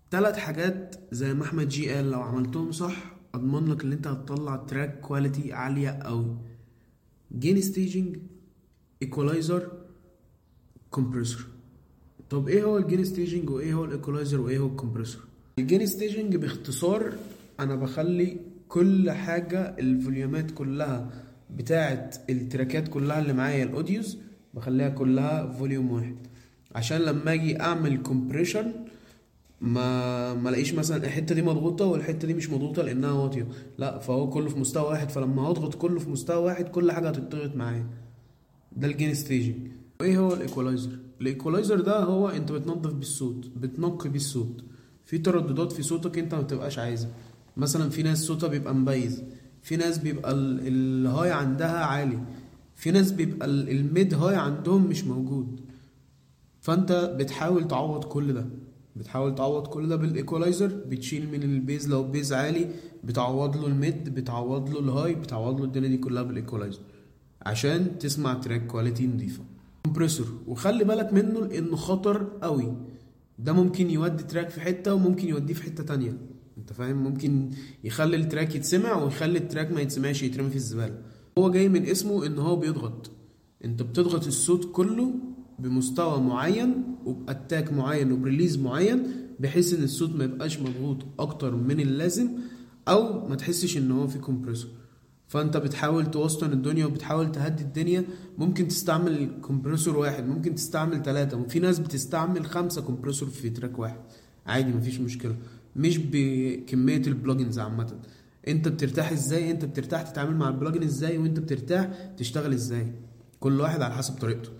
تلات حاجات زي ما احمد جي قال لو عملتهم صح اضمن لك ان انت هتطلع تراك كواليتي عالية قوي جين ستيجنج ايكولايزر كومبريسور طب ايه هو الجين ستيجنج وايه هو الايكولايزر وايه هو الكمبريسور الجين ستيجنج باختصار انا بخلي كل حاجة الفوليومات كلها بتاعة التراكات كلها اللي معايا الاوديوز بخليها كلها فوليوم واحد عشان لما اجي اعمل كومبريشن ما ما الاقيش مثلا الحته دي مضغوطه والحته دي مش مضغوطه لانها واطيه لا فهو كله في مستوى واحد فلما هضغط كله في مستوى واحد كل حاجه هتضغط معايا ده الجين ستيجنج وايه هو الايكولايزر الايكولايزر ده هو انت بتنظف بالصوت بتنقي بيه الصوت في ترددات في صوتك انت ما بتبقاش عايزها مثلا في ناس صوتها بيبقى مبيز في ناس بيبقى ال- الهاي عندها عالي في ناس بيبقى ال- الميد هاي عندهم مش موجود فانت بتحاول تعوض كل ده بتحاول تعوض كل ده بالايكولايزر بتشيل من البيز لو البيز عالي بتعوض له الميد بتعوض له الهاي بتعوض له الدنيا دي كلها بالايكولايزر عشان تسمع تراك كواليتي نضيفه كومبريسور وخلي بالك منه لانه خطر قوي ده ممكن يودي تراك في حته وممكن يوديه في حته تانية انت فاهم ممكن يخلي التراك يتسمع ويخلي التراك ما يتسمعش يترمي في الزباله هو جاي من اسمه ان هو بيضغط انت بتضغط الصوت كله بمستوى معين وباتاك معين وبريليز معين بحيث ان الصوت ما يبقاش مضغوط اكتر من اللازم او ما تحسش ان هو في كومبريسور فانت بتحاول توسطن الدنيا وبتحاول تهدي الدنيا ممكن تستعمل كومبريسور واحد ممكن تستعمل ثلاثة وفي ناس بتستعمل خمسة كومبريسور في تراك واحد عادي مفيش مشكلة مش بكمية البلجنز عامة انت بترتاح ازاي انت بترتاح تتعامل مع البلجن ازاي وانت بترتاح تشتغل ازاي كل واحد على حسب طريقته